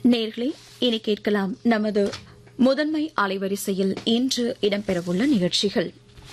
நேர்களே இனி கேட்கலாம் நமது முதன்மை அலைவரிசையில் இன்று இடம்பெறவுள்ள நிகழ்ச்சிகள்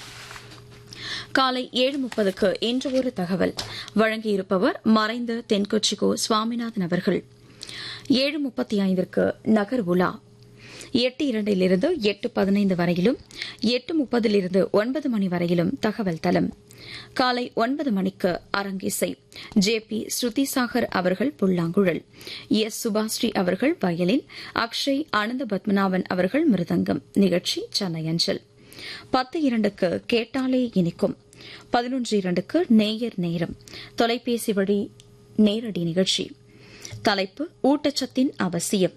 காலை ஏழு முப்பதுக்கு இன்று ஒரு தகவல் வழங்கியிருப்பவர் மறைந்த தென்கொச்சிகோ சுவாமிநாதன் அவர்கள் ஏழு முப்பத்தி ஐந்திற்கு நகர் உலா எட்டு இரண்டிலிருந்து எட்டு பதினைந்து வரையிலும் எட்டு முப்பதிலிருந்து ஒன்பது மணி வரையிலும் தகவல் தலம் காலை ஒன்பது மணிக்கு அரங்கிசை ஜே பி ஸ்ருதிசாகர் அவர்கள் புல்லாங்குழல் எஸ் சுபாஸ்ரீ அவர்கள் வயலின் அக்ஷய் ஆனந்த பத்மநாபன் அவர்கள் மிருதங்கம் நிகழ்ச்சி சென்னை அஞ்சல் பத்து இரண்டுக்கு கேட்டாலே இனிக்கும் பதினொன்று இரண்டுக்கு நேயர் நேரம் தொலைபேசி வழி நேரடி நிகழ்ச்சி தலைப்பு ஊட்டச்சத்தின் அவசியம்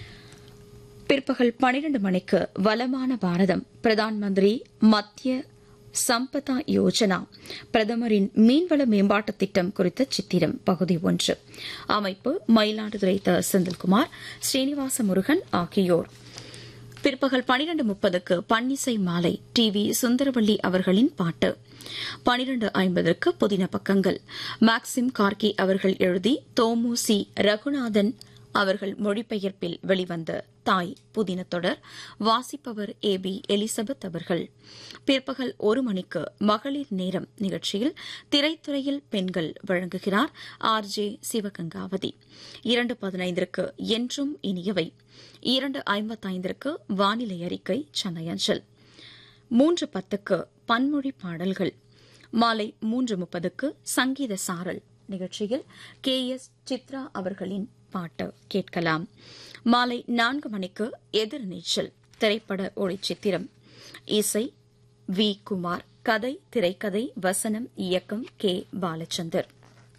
பிற்பகல் பனிரண்டு மணிக்கு வளமான பாரதம் பிரதான் மந்திரி மத்திய சம்பதா யோஜனா பிரதமரின் மீன்வள மேம்பாட்டு திட்டம் குறித்த சித்திரம் பகுதி ஒன்று அமைப்பு மயிலாடுதுறை த செந்தில்குமார் ஸ்ரீனிவாச முருகன் ஆகியோர் பிற்பகல் பனிரண்டு முப்பதுக்கு பன்னிசை மாலை டி வி சுந்தரவள்ளி அவர்களின் பாட்டு பனிரண்டு ஐம்பதற்கு புதின பக்கங்கள் மேக்சிம் கார்கி அவர்கள் எழுதி தோமு சி ரகுநாதன் அவர்கள் மொழிபெயர்ப்பில் வெளிவந்த தாய் புதின தொடர் வாசிப்பவர் ஏ பி எலிசபெத் அவர்கள் பிற்பகல் ஒரு மணிக்கு மகளிர் நேரம் நிகழ்ச்சியில் திரைத்துறையில் பெண்கள் வழங்குகிறார் ஆர் ஜே சிவகங்காவதி இரண்டு பதினைந்திற்கு என்றும் இனியவை இரண்டு ஐம்பத்தைந்திற்கு வானிலை அறிக்கை சென்னை அஞ்சல் மூன்று பத்துக்கு பன்மொழி பாடல்கள் மாலை மூன்று முப்பதுக்கு சங்கீத சாரல் நிகழ்ச்சியில் கே எஸ் சித்ரா அவர்களின் பாட்டு கேட்கலாம் மாலை நான்கு மணிக்கு எதிர்நீச்சல் திரைப்பட ஒளிச்சித்திரம் இசை வி குமார் கதை திரைக்கதை வசனம் இயக்கம் கே பாலச்சந்தர்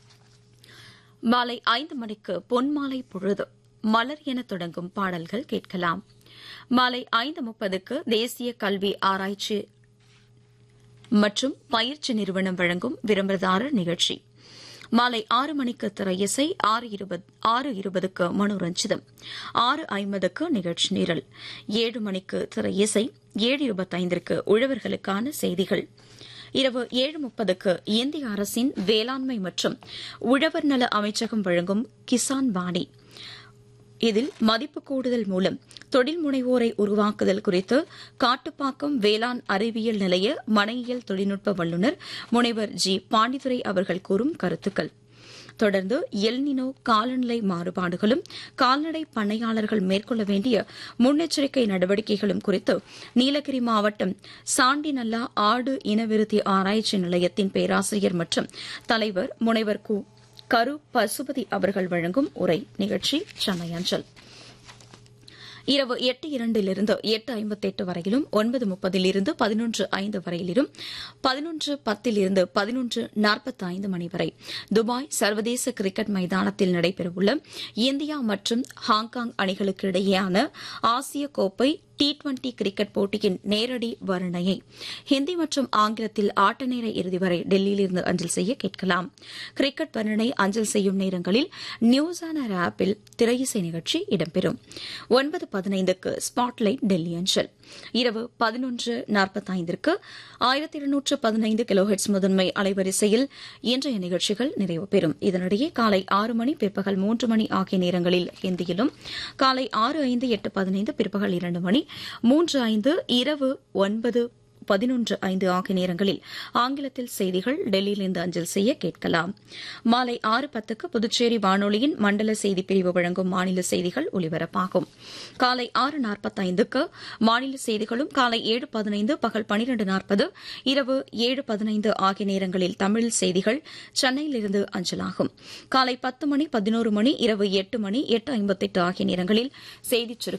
மாலை ஐந்து மணிக்கு பொன்மாலை பொழுது மலர் என தொடங்கும் பாடல்கள் கேட்கலாம் மாலை ஐந்து முப்பதுக்கு தேசிய கல்வி ஆராய்ச்சி மற்றும் பயிற்சி நிறுவனம் வழங்கும் விரும்பதாரர் நிகழ்ச்சி மாலை ஆறு மணிக்கு திரையிசை ஆறு இருபது ஆறு இருபதுக்கு மனோரஞ்சிதம் ஆறு ஐம்பதுக்கு நிகழ்ச்சி நிரல் ஏழு மணிக்கு திரையிசை ஏழு இருபத்தைந்திற்கு உழவர்களுக்கான செய்திகள் இரவு ஏழு முப்பதுக்கு இந்திய அரசின் வேளாண்மை மற்றும் உழவர் நல அமைச்சகம் வழங்கும் கிசான் வாணி இதில் மதிப்பு கூடுதல் மூலம் தொழில் முனைவோரை உருவாக்குதல் குறித்து காட்டுப்பாக்கம் வேளாண் அறிவியல் நிலைய மனையியல் தொழில்நுட்ப வல்லுநர் முனைவர் ஜி பாண்டித்துரை அவர்கள் கூறும் கருத்துக்கள் தொடர்ந்து எல்னினோ காலநிலை மாறுபாடுகளும் கால்நடை பண்ணையாளர்கள் மேற்கொள்ள வேண்டிய முன்னெச்சரிக்கை நடவடிக்கைகளும் குறித்து நீலகிரி மாவட்டம் சாண்டிநல்லா ஆடு இனவிருத்தி ஆராய்ச்சி நிலையத்தின் பேராசிரியர் மற்றும் தலைவர் முனைவர் கு கரு பசுபதி அவர்கள் வழங்கும் உரை நிகழ்ச்சி சென்னை அஞ்சல் இரவு எட்டு இரண்டிலிருந்து எட்டு ஐம்பத்தெட்டு வரையிலும் ஒன்பது முப்பதிலிருந்து பதினொன்று ஐந்து வரையிலும் பதினொன்று பத்திலிருந்து பதினொன்று நாற்பத்தி ஐந்து மணி வரை துபாய் சர்வதேச கிரிக்கெட் மைதானத்தில் நடைபெறவுள்ள இந்தியா மற்றும் ஹாங்காங் அணிகளுக்கு இடையேயான ஆசிய கோப்பை டி டுவெண்டி கிரிக்கெட் போட்டியின் நேரடி வர்ணனையை ஹிந்தி மற்றும் ஆங்கிலத்தில் ஆட்ட நேர இறுதி வரை டெல்லியிலிருந்து அஞ்சல் செய்ய கேட்கலாம் கிரிக்கெட் வர்ணனை அஞ்சல் செய்யும் நேரங்களில் நியூஸ் ஆனர் ஆப்பில் திரையிசை நிகழ்ச்சி இடம்பெறும் ஒன்பது பதினைந்துக்கு ஸ்பாட்லைட் டெல்லி அஞ்சல் இரவு பதினொன்று நாற்பத்தைந்திற்கு ஆயிரத்தி இருநூற்று பதினைந்து கிலோஹெட்ஸ் முதன்மை அலைவரிசையில் இன்றைய நிகழ்ச்சிகள் நிறைவு பெறும் இதனிடையே காலை ஆறு மணி பிற்பகல் மூன்று மணி ஆகிய நேரங்களில் ஹிந்தியிலும் காலை ஆறு ஐந்து எட்டு பதினைந்து பிற்பகல் இரண்டு மணி மூன்று ஐந்து இரவு ஒன்பது பதினொன்று ஐந்து ஆகிய நேரங்களில் ஆங்கிலத்தில் செய்திகள் டெல்லியிலிருந்து அஞ்சல் செய்ய கேட்கலாம் மாலை ஆறு பத்துக்கு புதுச்சேரி வானொலியின் மண்டல செய்திப் பிரிவு வழங்கும் மாநில செய்திகள் ஒலிபரப்பாகும் காலை ஆறு நாற்பத்தைந்துக்கு மாநில செய்திகளும் காலை ஏழு பதினைந்து பகல் பனிரண்டு நாற்பது இரவு ஏழு பதினைந்து ஆகிய நேரங்களில் தமிழ் செய்திகள் சென்னையிலிருந்து அஞ்சலாகும் காலை பத்து மணி பதினோரு மணி இரவு எட்டு மணி எட்டு ஐம்பத்தெட்டு ஆகிய நேரங்களில் செய்திச்